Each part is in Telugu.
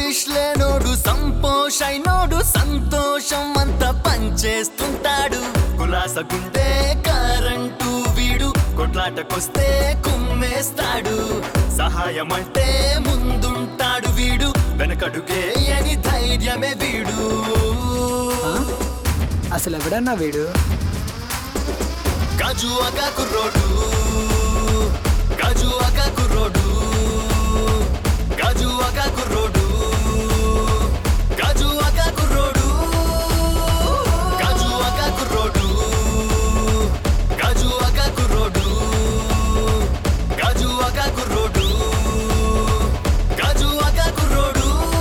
సెల్ఫిష్ లేనోడు సంపోష్ అయినోడు సంతోషం అంతా పంచేస్తుంటాడు కులాసగుండే కరెంటు వీడు కొట్లాటకొస్తే కుమ్మేస్తాడు సహాయం అంటే ముందుంటాడు వీడు వెనకడుగే అని ధైర్యమే వీడు అసలు ఎవడన్నా వీడు గాజు అగా కుర్రోడు గాజు అగా కుర్రోడు గాజు అగా కుర్రోడు గాజు అగా కుర్రోడు గాజు అగా కుర్రోడు గాజు అగా కుర్రోడు గాజు అగా కుర్రోడు గాజు అగా కుర్రోడు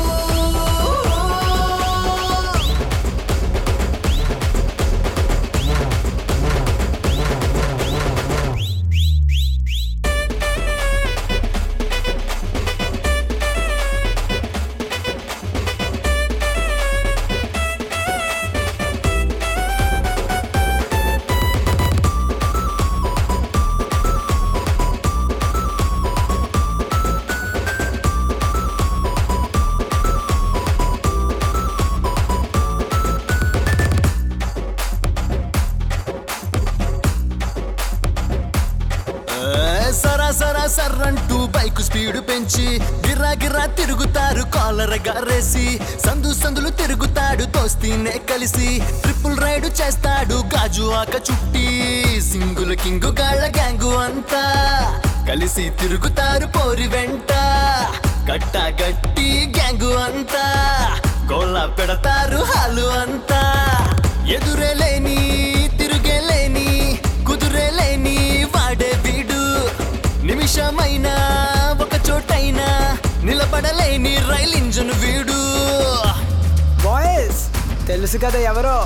ఏ, సరా సరా సర్రంటూ బైక్ స్పీడ్ పెంచి గిర్రా గిర్రా తిరుగుతారు కాలర్ గారేసి సందు సందులు తిరుగుతాడు దోస్తీనే కలిసి ట్రిపుల్ రైడ్ చేస్తాడు గాజు ఆక చుట్టి సింగుల్ కింగు గాళ్ళ గ్యాంగు అంతా కలిసి తిరుగుతారు పోరి వెంట గట్ట గట్టి గ్యాంగు అంతా గోళ్ళ పెడతారు హాలు అంతా ఎదురే లేని తిరుగే లేని కుదురే లేని వాడే వీడు నిమిషమైనా ఒక చోటైనా నిలబడలేని రైల్ ఇంజన్ వీడు బాయ్స్ తెలుసు కదా ఎవరో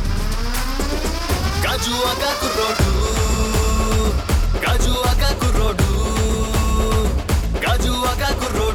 గాజు అగా కుర్రోడు గాజు అగా కుర్రోడు గాజు అగా కుర్రోడు